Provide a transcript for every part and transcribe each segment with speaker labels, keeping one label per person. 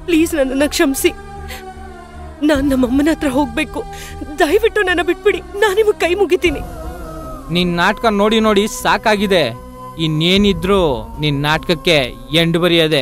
Speaker 1: Please ನನ್ನನ್ನ ಕ್ಷಮಿಸಿ ನಾನ್ ನಮ್ಮಮ್ಮನ ಹತ್ರ ಹೋಗ್ಬೇಕು ದಯವಿಟ್ಟು ನನ್ನ ಬಿಟ್ಬಿಡಿ ನಾನು ನಿಮಗೆ ಕೈ ಮುಗಿತೀನಿ
Speaker 2: ನಿನ್ ನಾಟಕ ನೋಡಿ ನೋಡಿ ಸಾಕಾಗಿದೆ ಇನ್ನೇನಿದ್ರು ನಿನ್ ನಾಟಕಕ್ಕೆ ಎಂಡು ಬರೆಯದೆ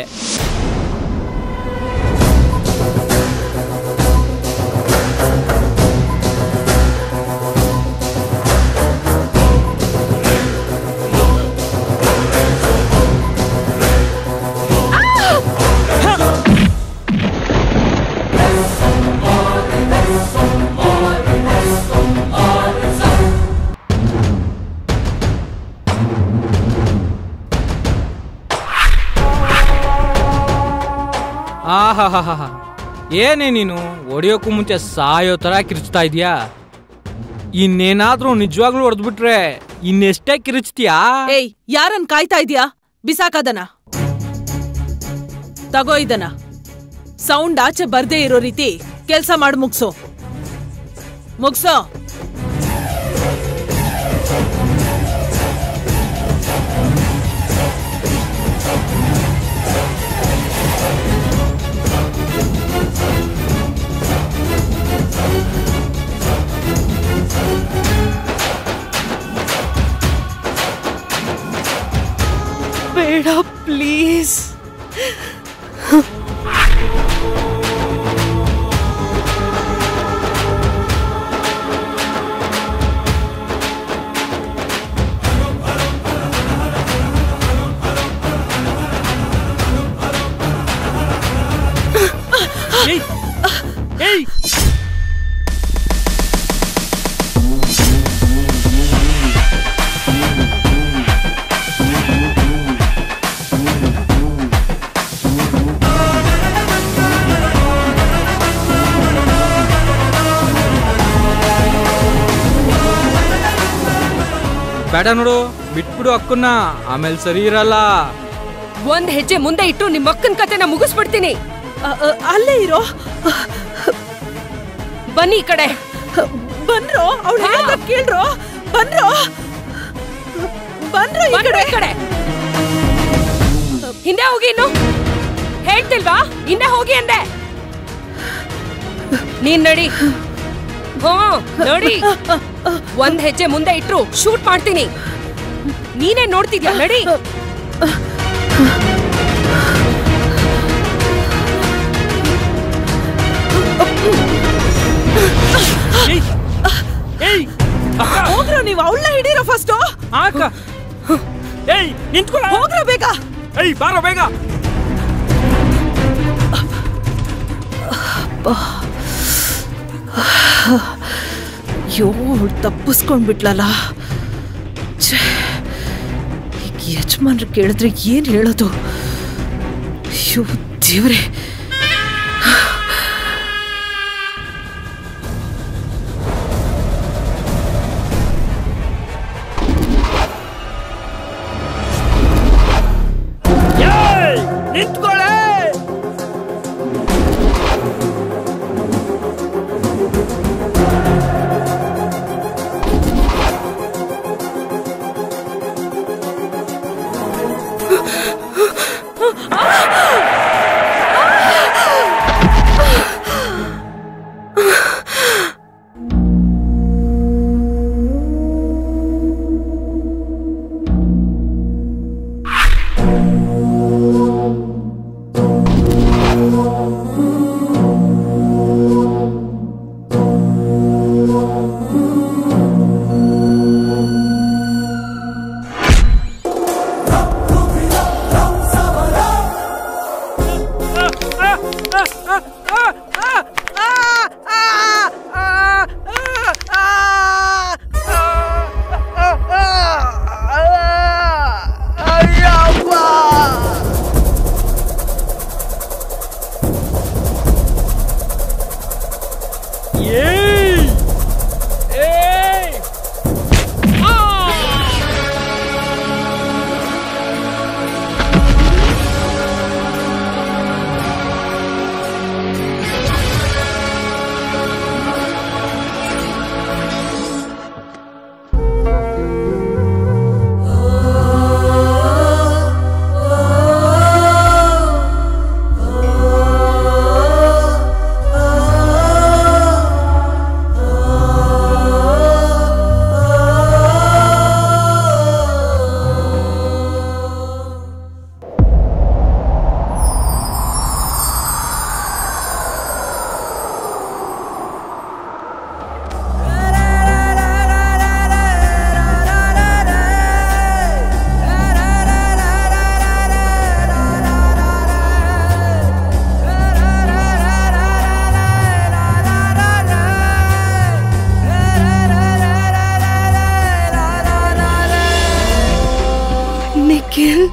Speaker 2: ಆಹಾಹಾಹಾ ಏನೇ ನೀನು ಹೊಡಿಯೋಕ್ಕೂ ಮುಂಚೆ ಸಾಯೋ ಥರ ಕಿರ್ಚ್ತಾ ಇದೀಯಾ ಇನ್ನೇನಾದ್ರೂ ನಿಜವಾಗ್ಲೂ ಹೊಡೆದ್ಬಿಟ್ರೆ ಇನ್ನೆಷ್ಟೇ ಕಿರಿಚ್ತೀಯಾ
Speaker 3: ಏಯ್ ಯಾರನ್ ಕಾಯ್ತಾ ಇದ್ಯಾ ಬಿಸಾಕದನ ತಗೋ ಇದನ ಸೌಂಡ್ ಆಚೆ ಬರ್ದೇ ಇರೋ ರೀತಿ ಕೆಲ್ಸ ಮಾಡಿ ಮುಗ್ಸು ಮುಗ್ಸೋ
Speaker 1: ಬೇಡ ಪ್ಲೀಸ್
Speaker 2: ಏಯ್ ಏಯ್ ಬೇಡ ನೋಡು ಬಿಟ್ಬಿಡು ಅಕ್ಕನ್ನ ಆಮೇಲೆ ಸರಿ ಇರಲ್ಲ
Speaker 1: ಒಂದ್ ಹೆಜ್ಜೆ ಮುಂದೆ ಇಟ್ಟು ನಿಮ್ಮ ಅಕ್ಕನ ಕತೆನ ಮುಗಿಸ್ಬಿಡ್ತೀನಿ
Speaker 3: ಅ- ಅ- ಅಲ್ಲೇ ಇರೋ
Speaker 1: ಬನ್ನಿ ಈ ಕಡೆ
Speaker 3: ಬನ್ರೋ ಅವ್ಳು ಹೇಳ್ದ ಕೇಳ್ರೋ ಬನ್ರೋ ಬನ್ರೋ ಈ
Speaker 1: ಬನ್ನಿ
Speaker 3: ಕಡೆ
Speaker 1: ಈ ಕಡೆ ಹಿಂದೆ ಹೋಗಿ ಇನ್ನು ಹೇಳ್ತಿಲ್ವಾ ಹಿಂದೆ ಹೋಗಿ ಅಂದೆ ನೀನ್ ನಡಿ ಹ್ಞೂ ನೋಡಿ ಒಂದ್ ಹೆಜ್ಜೆ ಮುಂದೆ ಇಟ್ರು ಶೂಟ್ ಮಾಡ್ತೀನಿ ನೀನೇ ನೋಡ್ತಿದ್ಯಾ ನಡಿ
Speaker 2: ಏಯ್ ಏಯ್ ಅಕ್ಕ
Speaker 3: ಹೋಗ್ರೋ ನೀವು ಅವಳನ್ನ ಹಿಡೀರೋ ಫಸ್ಟ್
Speaker 2: ಆ ಅಕ್ಕ ಏಯ್ ನಿಂತ್ಕೊಳ್ಳ
Speaker 3: ಹೋಗ್ರೋ ಬೇಗ
Speaker 2: ಏಯ್ ಬಾರೋ ಬೇಗ
Speaker 3: ಅಯ್ಯೋ ಅವ್ಳು ತಪ್ಪಿಸ್ಕೊಂಡ್ಬಿಟ್ಲಲ್ಲ ಛೇ, ಈಗ ಯಜಮಾನ್ರು ಕೇಳಿದ್ರೆ ಏನ್ ಹೇಳೋದು ಅಯ್ಯೋ ದೇವ್ರೆ
Speaker 2: ಏಯ್ ನಿಂತ್ಕೊಳ್ಳೆ
Speaker 1: ನಿಖಿಲ್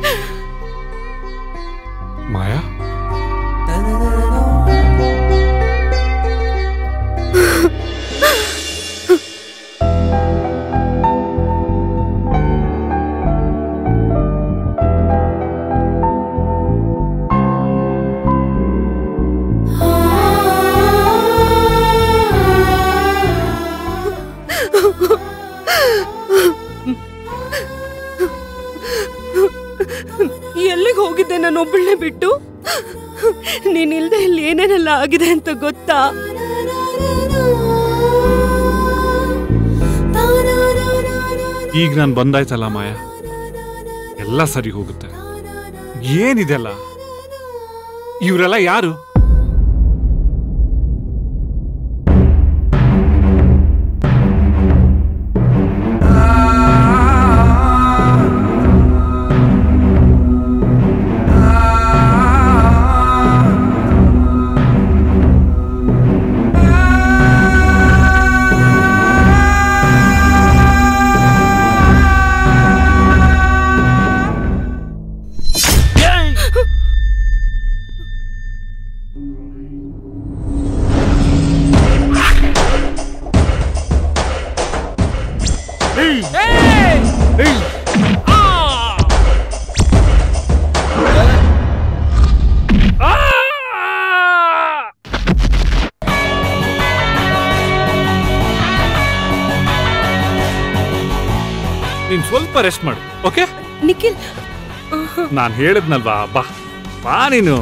Speaker 4: ಮಾಯಾ
Speaker 1: ಎಲ್ಲಿಗೆ ಹೋಗಿದ್ದೆ ನಾನು ಒಬ್ಬಳನ್ನೇ ಬಿಟ್ಟು ನೀನಿಲ್ದೆ ಇಲ್ಲಿ ಏನೇನೆಲ್ಲ ಆಗಿದೆ ಅಂತ ಗೊತ್ತಾ
Speaker 4: ಈಗ ನಾನು ಬಂದಾಯ್ತಲ್ಲ ಮಾಯಾ ಎಲ್ಲ ಸರಿ ಹೋಗುತ್ತೆ ಏನಿದೆಲ್ಲ ಇವರೆಲ್ಲ ಯಾರು ನೀನ್ ಸ್ವಲ್ಪ ರೆಸ್ಟ್ ಮಾಡು ಓಕೆ
Speaker 1: ನಿಖಿಲ್
Speaker 4: ನಾನು ಹೇಳಿದ್ನಲ್ವಾ ಬಾ ಬಾ ನೀನು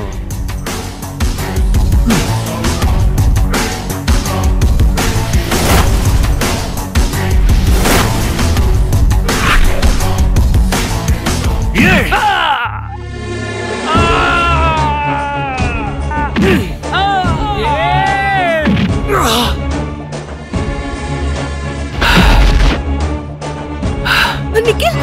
Speaker 1: ನಿಖಿಲ್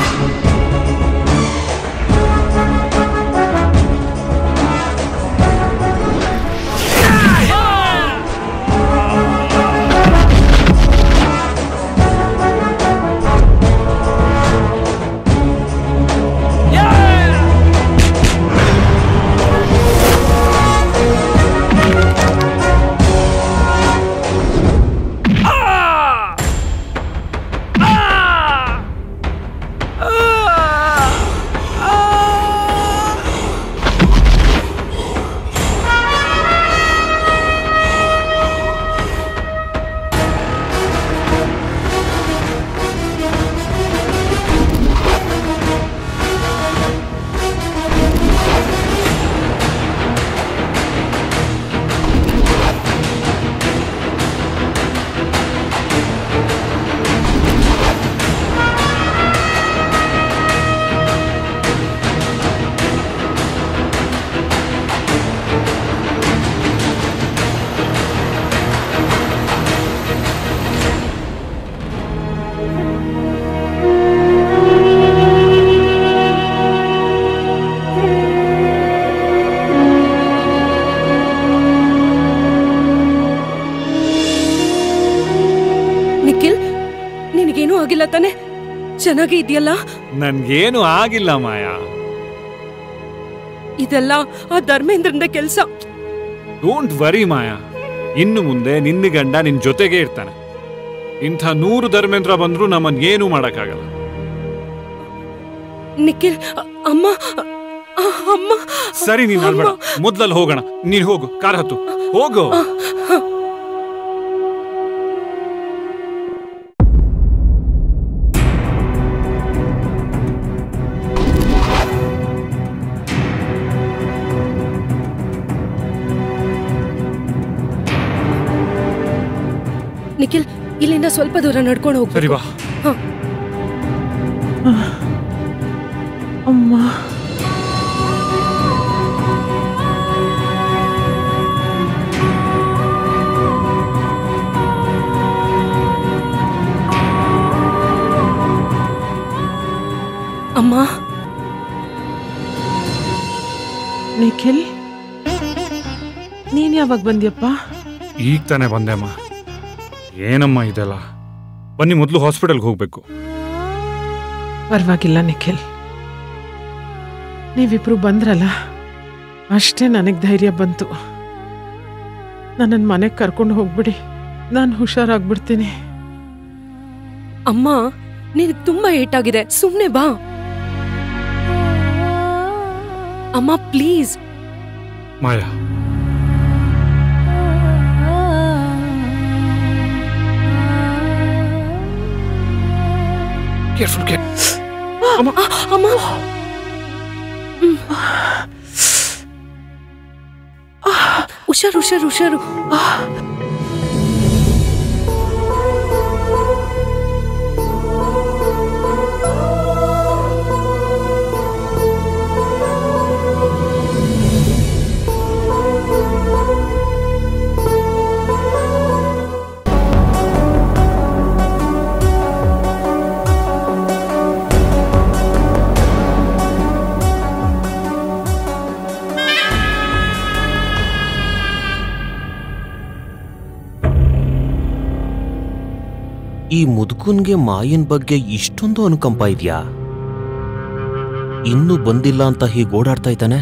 Speaker 1: ನಿಖಿಲ್ ನಿನಗೇನೂ ಆಗಿಲ್ಲ ತಾನೆ ಚೆನ್ನಾಗಿ ಇದೆಯಲ್ಲ
Speaker 4: ನನ್ಗೇನು ಆಗಿಲ್ಲ ಮಾಯಾ
Speaker 1: ಇದೆಲ್ಲ ಆ ಧರ್ಮೇಂದ್ರನ ಕೆಲಸ
Speaker 4: ಡೋಂಟ್ ವರಿ ಮಾಯಾ ಇನ್ನು ಮುಂದೆ ನಿನ್ನ ಗಂಡ ನಿನ್ ಜೊತೆಗೆ ಇರ್ತಾನೆ ಇಂಥ ನೂರು ಧರ್ಮೇಂದ್ರ ಬಂದ್ರೂ ನಮ್ಮನ್ ಏನೂ ಮಾಡಕ್ಕಾಗಲ್ಲ
Speaker 1: ನಿಖಿಲ್ ಅ- ಅಮ್ಮ ಅ- ಅಮ್ಮ
Speaker 4: ಸರಿ ನೀನ್ ಅಲ್ಬೇಡ
Speaker 1: ಅಮ್ಮ.
Speaker 4: ಮೊದ್ಲಲ್ಲಿ ಹೋಗೋಣ ನೀನ್ ಹೋಗು ಕಾರ್ ಹತ್ತು ಹೋಗು
Speaker 1: ನಿಖಿಲ್ ಇಲ್ಲಿಂದ ಸ್ವಲ್ಪ ದೂರ ನಡ್ಕೊಂಡು
Speaker 4: ಸರಿ
Speaker 1: ಹೋಗ್ಬೇಕು
Speaker 4: ಬಾ
Speaker 3: ಅಮ್ಮ
Speaker 1: ಅಮ್ಮ
Speaker 3: ನಿಖಿಲ್ ನೀನ್ ಯಾವಾಗ ಬಂದ್ಯಪ್ಪ
Speaker 4: ಈಗ ತಾನೇ ಬಂದೆಮ್ಮ ಏನಮ್ಮ ಇದೆಲ್ಲ ಬನ್ನಿ ಮೊದಲು ಹಾಸ್ಪಿಟಲ್ಗೆ ಹೋಗ್ಬೇಕು
Speaker 3: ಪರವಾಗಿಲ್ಲ ನಿಖಿಲ್
Speaker 5: ನೀವಿಬ್ರು ಬಂದ್ರಲ್ಲ ಅಷ್ಟೇ ನನಗೆ ಧೈರ್ಯ ಬಂತು ನನ್ನನ್ನು ಮನೆಗೆ ಕರ್ಕೊಂಡು ಹೋಗ್ಬಿಡಿ ನಾನು ಹುಷಾರಾಗ್ಬಿಡ್ತೀನಿ
Speaker 1: ಅಮ್ಮ ನಿನಗ್ ತುಂಬಾ ಏಟಾಗಿದೆ ಸುಮ್ನೆ ಬಾ ಅಮ್ಮ ಪ್ಲೀಸ್
Speaker 4: ಮಾಯಾ ಕೇರ್ಫುಲ್ ಕೇರ್
Speaker 1: ಅಮ್ಮ ಹುಷಾರು ಹುಷಾರು ಹುಷಾರು
Speaker 6: ಈ ಮುದುಕನ್ಗೆ ಮಾಯನ್ ಬಗ್ಗೆ ಇಷ್ಟೊಂದು ಅನುಕಂಪ ಇದೆಯಾ ಇನ್ನೂ ಬಂದಿಲ್ಲ ಅಂತ ಹೀಗೆ ಓಡಾಡ್ತಾ ಇದ್ದಾನೆ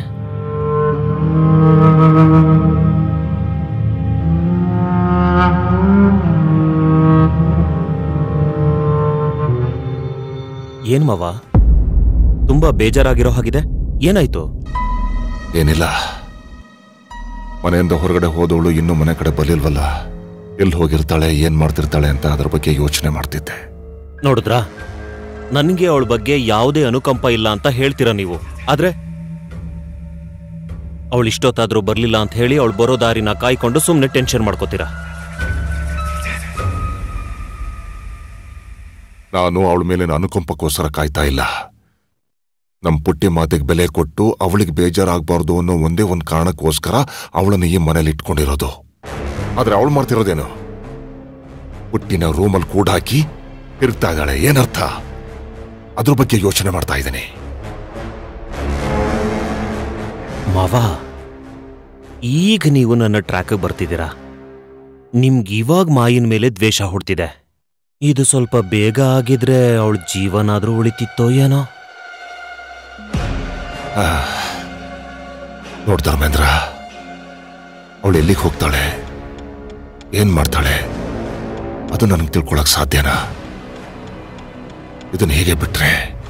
Speaker 6: ಏನ್ ಮಾವ ತುಂಬಾ ಬೇಜಾರಾಗಿರೋ ಹಾಗಿದೆ ಏನಾಯ್ತು
Speaker 7: ಏನಿಲ್ಲ ಮನೆಯಿಂದ ಹೊರಗಡೆ ಹೋದವಳು ಇನ್ನೂ ಮನೆ ಕಡೆ ಬಲಿಲ್ವಲ್ಲ ಎಲ್ಲಿ ಹೋಗಿರ್ತಾಳೆ ಏನ್ ಮಾಡ್ತಿರ್ತಾಳೆ ಅಂತ ಅದ್ರ ಬಗ್ಗೆ ಯೋಚನೆ ಮಾಡ್ತಿದ್ದೆ
Speaker 6: ನೋಡಿದ್ರಾ ನನಗೆ ಅವಳ ಬಗ್ಗೆ ಯಾವುದೇ ಅನುಕಂಪ ಇಲ್ಲ ಅಂತ ಹೇಳ್ತೀರಾ ನೀವು ಆದ್ರೆ ಅವಳು ಇಷ್ಟೊತ್ತಾದ್ರೂ ಬರ್ಲಿಲ್ಲ ಅಂತ ಹೇಳಿ ಅವಳು ಬರೋ ದಾರಿನ ಕಾಯ್ಕೊಂಡು ಸುಮ್ಮನೆ ಟೆನ್ಷನ್ ಮಾಡ್ಕೋತೀರಾ
Speaker 7: ನಾನು ಅವಳ ಮೇಲಿನ ಅನುಕಂಪಕ್ಕೋಸ್ಕರ ಕಾಯ್ತಾ ಇಲ್ಲ ನಮ್ ಪುಟ್ಟಿ ಮಾತಿಗೆ ಬೆಲೆ ಕೊಟ್ಟು ಅವಳಿಗೆ ಬೇಜಾರಾಗಬಾರ್ದು ಅನ್ನೋ ಒಂದೇ ಒಂದು ಕಾರಣಕ್ಕೋಸ್ಕರ ಅವಳನ್ನು ಈ ಮನೇಲಿ ಇಟ್ಕೊಂಡಿರೋದು ಆದ್ರೆ ಅವಳು ಮಾಡ್ತಿರೋದೇನು ಪುಟ್ಟಿನ ರೂಮಲ್ಲಿ ಕೂಡ ಹಾಕಿ ತಿರುಗ್ತಾ ಇದ್ದಾಳೆ ಏನರ್ಥ ಅದ್ರ ಬಗ್ಗೆ ಯೋಚನೆ ಮಾಡ್ತಾ ಇದ್ದೀನಿ
Speaker 6: ಮಾವ ಈಗ ನೀವು ನನ್ನ ಟ್ರ್ಯಾಕ್ ಬರ್ತಿದ್ದೀರಾ ನಿಮ್ಗೆ ಇವಾಗ ಮಾಯಿನ ಮೇಲೆ ದ್ವೇಷ ಹುಡ್ತಿದೆ ಇದು ಸ್ವಲ್ಪ ಬೇಗ ಆಗಿದ್ರೆ ಅವಳ ಜೀವನಾದ್ರೂ ಉಳಿತಿತ್ತೋ ಏನೋ
Speaker 7: ನೋಡ್ ಧರ್ಮೇಂದ್ರ ಅವಳು ಎಲ್ಲಿಗೆ ಹೋಗ್ತಾಳೆ ಏನ್ ಮಾಡ್ತಾಳೆ ಅದು ನನಗೆ ತಿಳ್ಕೊಳಕ್ ಸಾಧ್ಯನಾ ಇದನ್ನ ಹೇಗೆ ಬಿಟ್ರೆ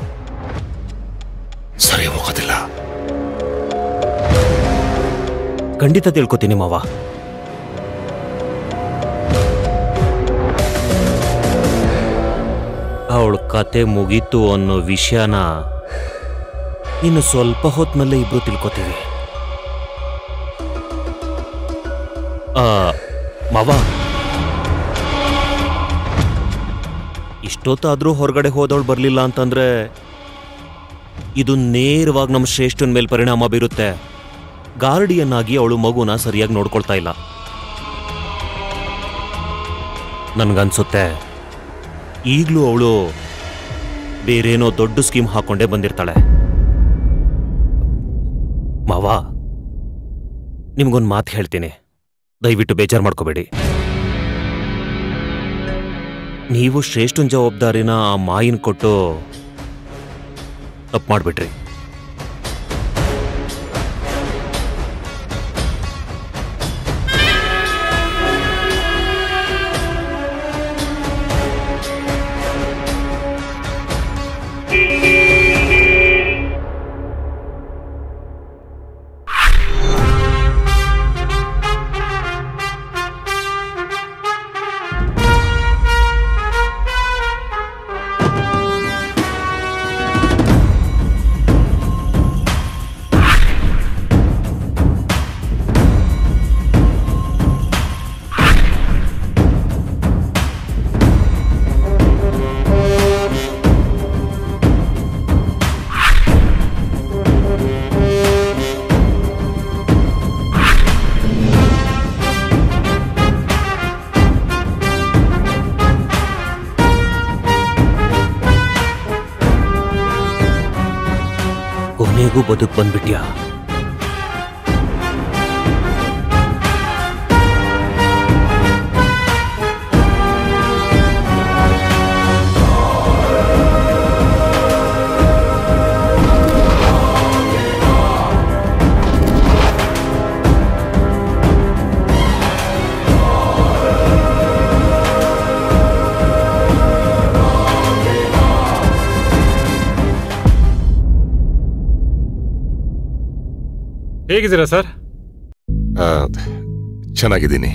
Speaker 7: ಸರಿ ಹೋಗೋದಿಲ್ಲ
Speaker 6: ಖಂಡಿತ ತಿಳ್ಕೊತೀನಿ ಮಾವ ಅವಳ ಕತೆ ಮುಗೀತು ಅನ್ನೋ ವಿಷಯನ ಇನ್ನು ಸ್ವಲ್ಪ ಹೊತ್ನಲ್ಲೇ ಇಬ್ರು ತಿಳ್ಕೊತೀವಿ ಆ, ಮಾವ ಇಷ್ಟೊತ್ತಾದ್ರೂ ಹೊರಗಡೆ ಹೋದವಳು ಬರ್ಲಿಲ್ಲ ಅಂತಂದ್ರೆ ಇದು ನೇರವಾಗಿ ನಮ್ಮ ಶ್ರೇಷ್ಠನ ಮೇಲೆ ಪರಿಣಾಮ ಬೀರುತ್ತೆ ಗಾರ್ಡಿಯನ್ ಆಗಿ ಅವಳು ಮಗುನ ಸರಿಯಾಗಿ ನೋಡ್ಕೊಳ್ತಾ ಇಲ್ಲ ನನ್ಗನ್ಸುತ್ತೆ ಈಗಲೂ ಅವಳು ಬೇರೇನೋ ದೊಡ್ಡ ಸ್ಕೀಮ್ ಹಾಕೊಂಡೇ ಬಂದಿರ್ತಾಳೆ ಮಾವ ನಿಮ್ಗೊಂದು ಮಾತು ಹೇಳ್ತೀನಿ ದಯವಿಟ್ಟು ಬೇಜಾರು ಮಾಡ್ಕೋಬೇಡಿ ನೀವು ಶ್ರೇಷ್ಠನ್ ಜವಾಬ್ದಾರಿನ ಆ ಮಾಯಿನ ಕೊಟ್ಟು ತಪ್ಪು ಮಾಡಿಬಿಟ್ರಿ ಕೊನೆಗೂ ಬದುಕು ಬಂದ್ಬಿಟ್ಯಾ
Speaker 4: ಹೇಗಿದ್ದೀರಾ ಸರ್
Speaker 7: ಆ, ಚೆನ್ನಾಗಿದ್ದೀನಿ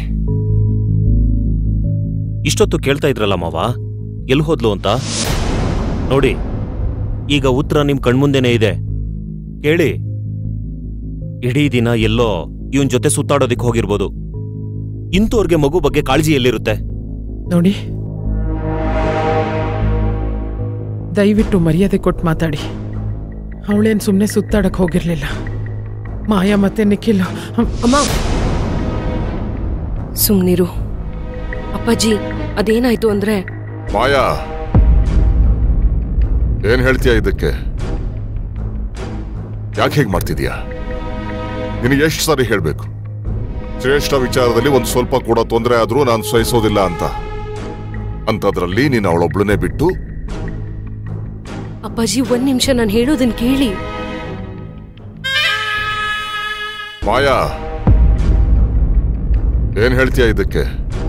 Speaker 6: ಇಷ್ಟೊತ್ತು ಕೇಳ್ತಾ ಇದ್ರಲ್ಲ ಮಾವ ಎಲ್ಲಿ ಹೋದ್ಲು ಅಂತ ನೋಡಿ ಈಗ ಉತ್ತರ ನಿಮ್ ಕಣ್ಮುಂದೆನೇ ಇದೆ ಕೇಳಿ ಇಡೀ ದಿನ ಎಲ್ಲೋ ಇವನ್ ಜೊತೆ ಸುತ್ತಾಡೋದಿಕ್ ಹೋಗಿರ್ಬೋದು ಇಂಥವ್ರಿಗೆ ಮಗು ಬಗ್ಗೆ ಕಾಳಜಿ ಎಲ್ಲಿರುತ್ತೆ
Speaker 5: ನೋಡಿ ದಯವಿಟ್ಟು ಮರ್ಯಾದೆ ಕೊಟ್ಟು ಮಾತಾಡಿ ಅವಳೇನು ಸುಮ್ಮನೆ ಸುತ್ತಾಡಕ್ ಹೋಗಿರ್ಲಿಲ್ಲ ಮಾಯಾ ಮತ್ತೆ ನಿಖಿಲ್ ಹ್ಮ್,
Speaker 1: ಅಮ್ಮ ಸುಮ್ನಿರು ಅಪ್ಪಾಜಿ ಅದೇನಾಯ್ತು ಅಂದ್ರೆ
Speaker 7: ಮಾಯಾ ಏನ್ ಹೇಳ್ತೀಯ ಇದಕ್ಕೆ ಯಾಕೆ ಹೇಗೆ ಮಾಡ್ತಿದ್ಯಾ ನಿನಗೆ ಎಷ್ಟು ಸಾರಿ ಹೇಳ್ಬೇಕು ಶ್ರೇಷ್ಠ ವಿಚಾರದಲ್ಲಿ ಒಂದು ಸ್ವಲ್ಪ ಕೂಡ ತೊಂದರೆ ಆದ್ರೂ ನಾನು ಸಹಿಸೋದಿಲ್ಲ ಅಂತ ಅಂಥದ್ರಲ್ಲಿ ನೀನು ಅವಳೊಬ್ಳನ್ನೇ ಬಿಟ್ಟು
Speaker 1: ಅಪ್ಪಾಜಿ ಒಂದ್ ನಿಮಿಷ ನಾನು ಹೇಳೋದನ್ನ ಕೇಳಿ
Speaker 7: ಮಾಯಾ ಏನ್ ಹೇಳ್ತೀಯ ಇದಕ್ಕೆ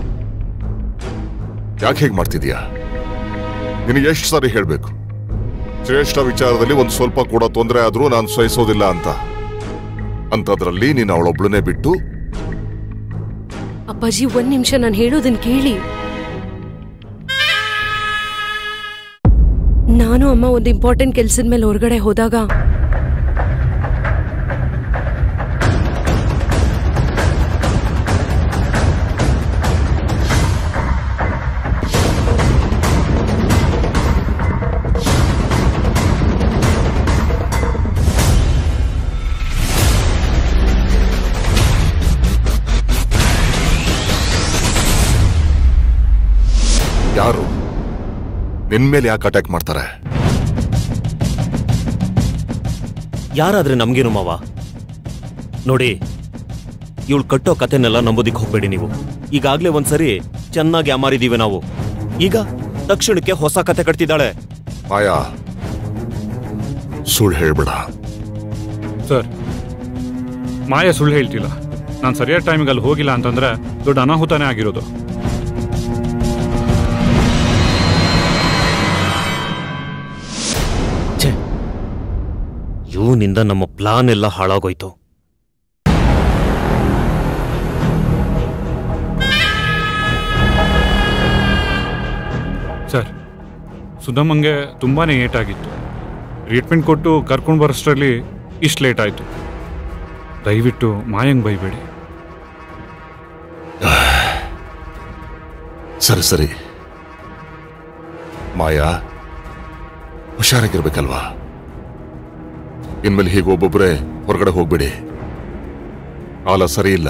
Speaker 7: ಯಾಕೆ ಹೇಗೆ ಮಾಡ್ತಿದ್ಯಾ ನಿನಗೆ ಎಷ್ಟು ಸಾರಿ ಹೇಳ್ಬೇಕು ಶ್ರೇಷ್ಠ ವಿಚಾರದಲ್ಲಿ ಒಂದು ಸ್ವಲ್ಪ ಕೂಡ ತೊಂದರೆ ಆದ್ರೂ ನಾನು ಸಹಿಸೋದಿಲ್ಲ ಅಂತ ಅಂಥದ್ರಲ್ಲಿ ನೀನು ಅವಳೊಬ್ಳನ್ನೇ ಬಿಟ್ಟು
Speaker 1: ಅಪ್ಪಾಜಿ ಒಂದ್ ನಿಮಿಷ ನಾನು ಹೇಳೋದನ್ನ ಕೇಳಿ ನಾನು ಅಮ್ಮ ಒಂದು ಇಂಪಾರ್ಟೆಂಟ್ ಕೆಲ್ಸದ ಮೇಲೆ ಹೊರಗಡೆ ಹೋದಾಗ
Speaker 7: ಯಾರು ನಿನ್ ಮೇಲೆ ಯಾಕೆ ಅಟ್ಯಾಕ್ ಮಾಡ್ತಾರೆ
Speaker 6: ಯಾರಾದ್ರೆ ನಮ್ಗೇನು ಮಾವ ನೋಡಿ ಇವಳು ಕಟ್ಟೋ ಕತೆನೆಲ್ಲ ನಂಬೋದಿಕ್ ಹೋಗ್ಬೇಡಿ ನೀವು ಈಗಾಗ್ಲೇ ಒಂದ್ಸರಿ ಚೆನ್ನಾಗಿ ಅಮಾರಿದೀವಿ ನಾವು ಈಗ ತಕ್ಷಣಕ್ಕೆ ಹೊಸ ಕತೆ ಕಟ್ತಿದ್ದಾಳೆ
Speaker 7: ಮಾಯಾ ಸುಳ್ಳು ಹೇಳ್ಬೇಡ
Speaker 4: ಸರ್ ಮಾಯ ಸುಳ್ಳು ಹೇಳ್ತಿಲ್ಲ ನಾನು ಸರಿಯಾದ ಟೈಮಿಗೆ ಅಲ್ಲಿ ಹೋಗಿಲ್ಲ ಅಂತಂದ್ರೆ ದೊಡ್ಡ ಅನಾಹುತನೇ ಆಗಿರೋದು
Speaker 6: ಇವನಿಂದ ನಮ್ಮ ಪ್ಲಾನ್ ಎಲ್ಲ ಹಾಳಾಗೋಯ್ತು
Speaker 4: ಸರ್ ಸುಧಮ್ಮಂಗೆ ತುಂಬಾ ಏಟಾಗಿತ್ತು ಟ್ರೀಟ್ಮೆಂಟ್ ಕೊಟ್ಟು ಕರ್ಕೊಂಡು ಬರೋಷ್ಟರಲ್ಲಿ ಇಷ್ಟು ಲೇಟ್ ಆಯಿತು ದಯವಿಟ್ಟು ಮಾಯಂಗ್ ಬೈಬೇಡಿ
Speaker 7: ಸರಿ ಸರಿ ಮಾಯಾ ಹುಷಾರಾಗಿರ್ಬೇಕಲ್ವಾ ಇನ್ಮೇಲೆ ಹೀಗೆ ಒಬ್ಬೊಬ್ಬರೇ ಹೊರಗಡೆ ಹೋಗ್ಬಿಡಿ ಕಾಲ ಸರಿ ಇಲ್ಲ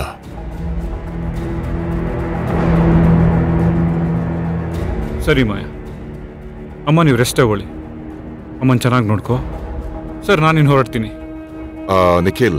Speaker 4: ಸರಿ ಮಾಯ ಅಮ್ಮ ನೀವು ರೆಸ್ಟ್ ತಗೊಳ್ಳಿ ಅಮ್ಮನ ಚೆನ್ನಾಗಿ ನೋಡ್ಕೋ ಸರ್ ನಾನು ಇನ್ನು ಹೊರಡ್ತೀನಿ
Speaker 7: ಆ, ನಿಖಿಲ್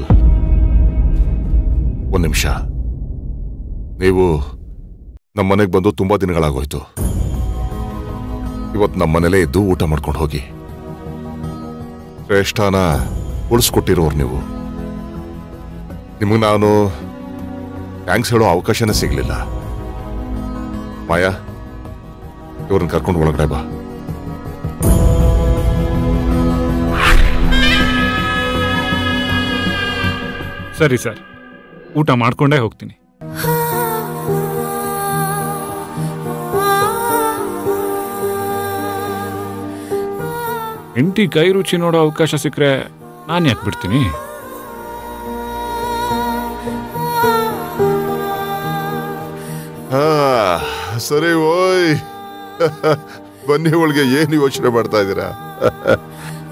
Speaker 7: ಒಂದ್ ನಿಮಿಷ ನೀವು ನಮ್ಮ ಮನೆಗೆ ಬಂದು ತುಂಬಾ ದಿನಗಳಾಗೋಯ್ತು ಇವತ್ತು ನಮ್ಮ ಮನೇಲೇ ಇದ್ದು ಊಟ ಮಾಡ್ಕೊಂಡು ಹೋಗಿ ಶ್ರೇಷ್ಠಾನ ಉಳಿಸ್ಕೊಟ್ಟಿರೋರು ನೀವು ನಿಮಗೆ ನಾನು ಥ್ಯಾಂಕ್ಸ್ ಹೇಳೋ ಅವಕಾಶನೇ ಸಿಗ್ಲಿಲ್ಲ ಮಾಯಾ ಇವ್ರನ್ನ ಕರ್ಕೊಂಡು ಒಳಗಡೆ ಬಾ
Speaker 4: ಸರಿ ಸರ್ ಊಟ ಮಾಡ್ಕೊಂಡೇ ಹೋಗ್ತೀನಿ ಹೆಂಡತಿ ಕೈ ರುಚಿ ನೋಡೋ ಅವಕಾಶ ಸಿಕ್ಕರೆ ನಾನು ಯಾಕೆ ಬಿಡ್ತೀನಿ
Speaker 7: ಹಾ ಸರಿ ಓಯ್ ಬನ್ನಿ ಒಳಗೆ ಏನು ಯೋಚನೆ ಮಾಡ್ತಾ ಇದ್ದೀರಾ